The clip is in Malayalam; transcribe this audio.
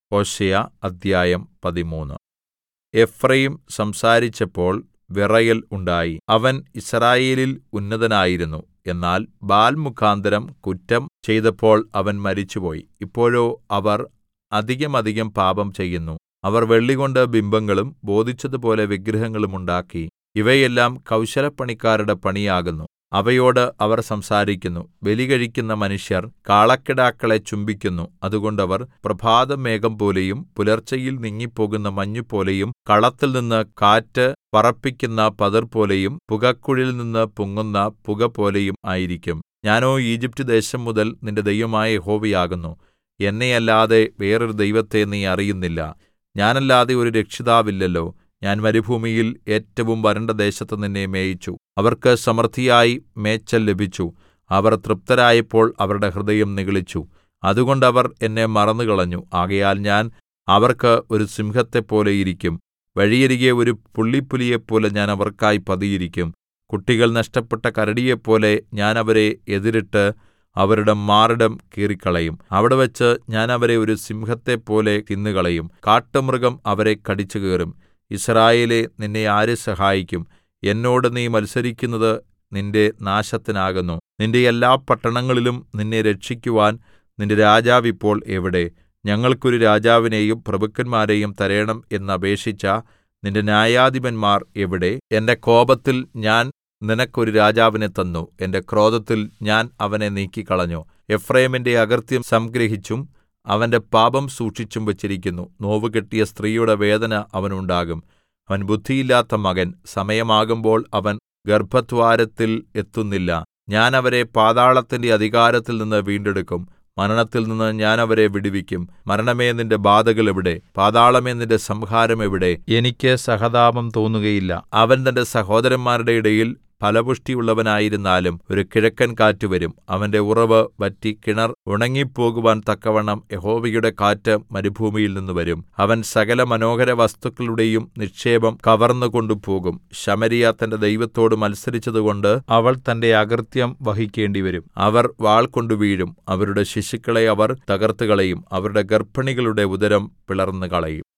ഹോശേയ അദ്ധ്യായം പതിമൂന്ന് എഫ്രയീം സംസാരിച്ചപ്പോൾ വിറയൽ ഉണ്ടായി അവൻ യിസ്രായേലിൽ ഉന്നതനായിരുന്നു എന്നാൽ ബാൽ മുഖാന്തരം കുറ്റം ചെയ്തപ്പോൾ അവൻ മരിച്ചുപോയി ഇപ്പോഴോ അവർ അധികമധികം പാപം ചെയ്യുന്നു അവർ വെള്ളികൊണ്ട് ബിംബങ്ങളും ബോധിച്ചതുപോലെ വിഗ്രഹങ്ങളും ഉണ്ടാക്കി ഇവയെല്ലാം കൗശലപ്പണിക്കാരുടെ പണിയാകുന്നു അവയോട് അവർ സംസാരിക്കുന്നു ബലി കഴിക്കുന്ന മനുഷ്യർ കാളക്കിടാക്കളെ ചുംബിക്കുന്നു അതുകൊണ്ട് അവർ പ്രഭാതമേഘംപോലെയും പുലർച്ചയിൽ നീങ്ങിപ്പോകുന്ന മഞ്ഞുപോലെയും കളത്തിൽനിന്ന് കാറ്റ് പറപ്പിക്കുന്ന പതിർപോലെയും പുകക്കുഴലിൽനിന്ന് പൊങ്ങുന്ന പുകപോലെയും ആയിരിക്കും ഞാനോ ഈജിപ്റ്റ് ദേശം മുതൽ നിന്റെ ദൈവമായ യഹോവയാകുന്നു എന്നെയല്ലാതെ വേറൊരു ദൈവത്തെ നീ അറിയുന്നില്ല ഞാനല്ലാതെ ഒരു രക്ഷിതാവില്ലല്ലോ ഞാൻ മരുഭൂമിയിൽ ഏറ്റവും വരണ്ട ദേശത്ത് നിന്നെ മേയിച്ചു അവർക്ക് സമൃദ്ധിയായി മേച്ചൽ ലഭിച്ചു അവർ തൃപ്തരായപ്പോൾ അവരുടെ ഹൃദയം നിഗളിച്ചു അതുകൊണ്ട് അവർ എന്നെ മറന്നുകളഞ്ഞു ആകയാൽ ഞാൻ അവർക്ക് ഒരു സിംഹത്തെപ്പോലെ ഇരിക്കും വഴിയരികെ ഒരു പുള്ളിപ്പുലിയെപ്പോലെ ഞാൻ അവർക്കായി പതിയിരിക്കും കുട്ടികൾ നഷ്ടപ്പെട്ട കരടിയെപ്പോലെ ഞാൻ അവരെ എതിരിട്ട് അവരുടെ മാറിടം കീറിക്കളയും അവിടെവച്ച് ഞാൻ അവരെ ഒരു സിംഹത്തെപ്പോലെ തിന്നുകളയും കാട്ടുമൃഗം അവരെ കടിച്ചുകീറും യിസ്രായേലേ നിന്നെ ആര് സഹായിക്കും എന്നോട് നീ മത്സരിക്കുന്നത് നിന്റെ നാശത്തിനാകുന്നു നിന്റെ എല്ലാ പട്ടണങ്ങളിലും നിന്നെ രക്ഷിക്കുവാൻ നിന്റെ രാജാവ് ഇപ്പോൾ എവിടെ ഞങ്ങൾക്കൊരു രാജാവിനെയും പ്രഭുക്കന്മാരെയും തരേണം എന്നപേക്ഷിച്ച നിന്റെ ന്യായാധിപന്മാർ എവിടെ എന്റെ കോപത്തിൽ ഞാൻ നിനക്കൊരു രാജാവിനെ തന്നു എന്റെ ക്രോധത്തിൽ ഞാൻ അവനെ നീക്കിക്കളഞ്ഞു എഫ്രയീമിന്റെ അകൃത്യം സംഗ്രഹിച്ചും അവന്റെ പാപം സൂക്ഷിച്ചും വച്ചിരിക്കുന്നു നോവുകിട്ടിയ സ്ത്രീയുടെ വേദന അവനുണ്ടാകും അവൻ ബുദ്ധിയില്ലാത്ത മകൻ സമയമാകുമ്പോൾ അവൻ ഗർഭദ്വാരത്തിൽ എത്തുന്നില്ല ഞാൻ അവരെ പാതാളത്തിന്റെ അധികാരത്തിൽ നിന്ന് വീണ്ടെടുക്കും മരണത്തിൽ നിന്ന് ഞാൻ അവരെ വിടുവിക്കും മരണമേ നിന്റെ ബാധകൾ എവിടെ പാതാളമേ നിന്റെ സംഹാരം എവിടെ എനിക്ക് സഹതാപം തോന്നുകയില്ല അവൻ തന്റെ സഹോദരന്മാരുടെ ഇടയിൽ ഫലപുഷ്ടിയുള്ളവനായിരുന്നാലും ഒരു കിഴക്കൻ കാറ്റ് വരും അവന്റെ ഉറവ് വറ്റി കിണർ ഉണങ്ങിപ്പോകുവാൻ തക്കവണ്ണം യഹോവയുടെ കാറ്റ് മരുഭൂമിയിൽ നിന്ന് വരും അവൻ സകല മനോഹര വസ്തുക്കളുടെയും നിക്ഷേപം കവർന്നു കൊണ്ടുപോകും ശമരിയ തന്റെ ദൈവത്തോട് മത്സരിച്ചതുകൊണ്ട് അവൾ തന്റെ അകൃത്യം വഹിക്കേണ്ടിവരും അവർ വാൾ കൊണ്ട് വീഴും അവരുടെ ശിശുക്കളെ അവർ തകർത്തുകളയും അവരുടെ ഗർഭിണികളുടെ ഉദരം പിളർന്നുകളയും